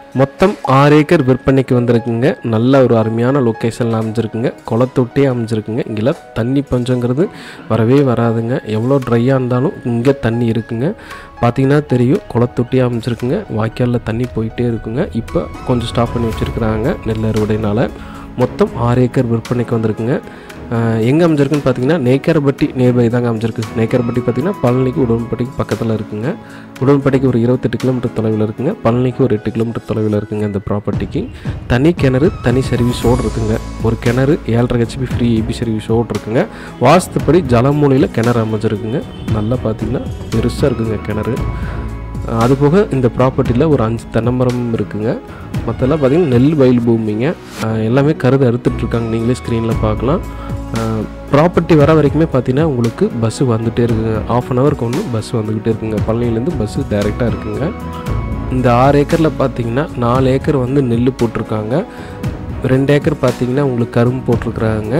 மொத்தம் ஆறு ஏக்கர் விற்பனைக்கு வந்திருக்குங்க நல்ல ஒரு அருமையான லொக்கேஷனில் அமைஞ்சிருக்குங்க குளத்தொட்டியே அமைஞ்சிருக்குங்க இங்கெல்லாம் தண்ணி பஞ்சங்கிறது வரவே வராதுங்க எவ்வளோ ட்ரையாக இருந்தாலும் இங்கே தண்ணி இருக்குங்க பார்த்தீங்கன்னா தெரியும் குளத்தொட்டியே அமைஞ்சிருக்குங்க வாய்க்காலில் தண்ணி போயிட்டே இருக்குங்க இப்போ கொஞ்சம் ஸ்டாப் பண்ணி வச்சுருக்குறாங்க நெல் அறுவடைனால மொத்தம் ஆறு ஏக்கர் விற்பனைக்கு வந்திருக்குங்க எங்கே அமைஞ்சிருக்குன்னு பார்த்தீங்கன்னா நேக்கரப்பட்டி நேர்பை தாங்க அமைஞ்சிருக்கு நேக்கரப்பட்டி பார்த்தீங்கன்னா பழனிக்கு உடன்பட்டிக்கு பக்கத்தில் இருக்குங்க உடன்பட்டிக்கு ஒரு இருபத்தெட்டு கிலோமீட்டர் தொலைவில் இருக்குங்க பழனிக்கு ஒரு எட்டு கிலோமீட்டர் தொலைவில் இருக்குங்க இந்த ப்ராப்பர்ட்டிக்கு தனி கிணறு தனி சர்வீஸோடு இருக்குங்க ஒரு கிணறு ஏழரை ஹெச்பி ஃப்ரீ ஏபி சர்வீஸோடு இருக்குங்க வாஸ்துப்படி ஜலமூலையில் கிணறு அமைஞ்சிருக்குங்க நல்லா பார்த்தீங்கன்னா பெருசாக இருக்குங்க கிணறு அது போக இந்த ப்ராப்பர்ட்டியில் ஒரு அஞ்சு தென்னமரம் இருக்குங்க மற்றெல்லாம் பார்த்தீங்கன்னா நெல் வயல் பூமிங்க அஹ் எல்லாமே கருது அறுத்துட்ருக்காங்க நீங்களே ஸ்க்ரீனில் பார்க்கலாம் ப்ராப்பர்ட்டி வர வரைக்குமே பார்த்தீங்கன்னா உங்களுக்கு பஸ்ஸு வந்துகிட்டே இருக்குங்க ஆஃப் அன் ஹவருக்கு ஒன்று பஸ் வந்துக்கிட்டே இருக்குங்க பழனிலேருந்து பஸ்ஸு டைரெக்டாக இருக்குங்க இந்த ஆறு ஏக்கரில் பார்த்தீங்கன்னா நாலு ஏக்கர் வந்து நெல் போட்டிருக்காங்க ரெண்டு ஏக்கர் பார்த்தீங்கன்னா உங்களுக்கு கரும்பு போட்டிருக்குறாங்க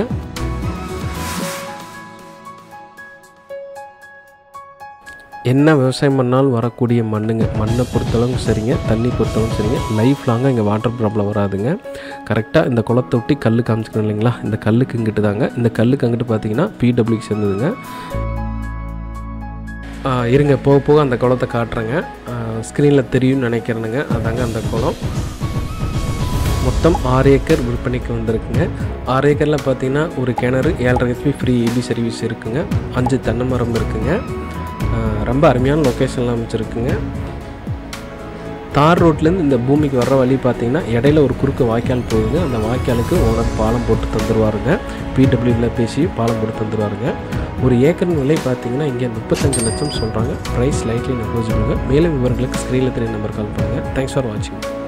என்ன விவசாயம் பண்ணாலும் வரக்கூடிய மண்ணுங்க மண்ணை பொறுத்தளவுக்கு சரிங்க தண்ணி பொறுத்தளவுக்கு சரிங்க லைஃப் லாங்காக இங்கே வாட்டர் ப்ராப்ளம் வராதுங்க கரெக்டாக இந்த குளத்தை ஒட்டி கல் காமிச்சிக்கணும் இல்லைங்களா இந்த கல்லுக்கு இங்கிட்டு தாங்க இந்த கல்லுக்கு அங்கிட்டு பார்த்தீங்கன்னா பிடபிள்யூ சேர்ந்ததுங்க ஆ, இருங்க போக போக அந்த குளத்தை காட்டுறேங்க ஸ்க்ரீனில் தெரியும்னு நினைக்கிறேனுங்க அதாங்க அந்த குளம் மொத்தம் ஆறு ஏக்கர் விற்பனைக்கு வந்திருக்குங்க ஆறு ஏக்கரில் பார்த்தீங்கன்னா ஒரு கிணறு ஏழரை ஹெச்பி ஃப்ரீ இபி சர்வீஸ் இருக்குங்க அஞ்சு தென்னை மரம் இருக்குங்க ஆஹ் ரொம்ப அருமையான லொக்கேஷனில் அமைச்சிருக்குங்க தார் ரோட்லேருந்து இந்த பூமிக்கு வர்ற வழி பார்த்தீங்கன்னா இடையில ஒரு குறுக்கு வாய்க்கால் போகுதுங்க அந்த வாய்க்காலுக்கு ஓனர் பாலம் போட்டு தந்துடுவாருங்க பிடபிள்யூவில் பேசி பாலம் போட்டு தந்துடுவாருங்க ஒரு ஏக்கர் விலை பார்த்தீங்கன்னா இங்கே முப்பத்தஞ்சு லட்சம் சொல்கிறாங்க ப்ரைஸ் லைட்லி நெகோஜிபிளுங்க மேலும் விவரங்களுக்கு ஸ்க்ரீனில் தெரிய நம்பர் கால் பண்ணுங்கள் தேங்க்ஸ் ஃபார் வாட்சிங்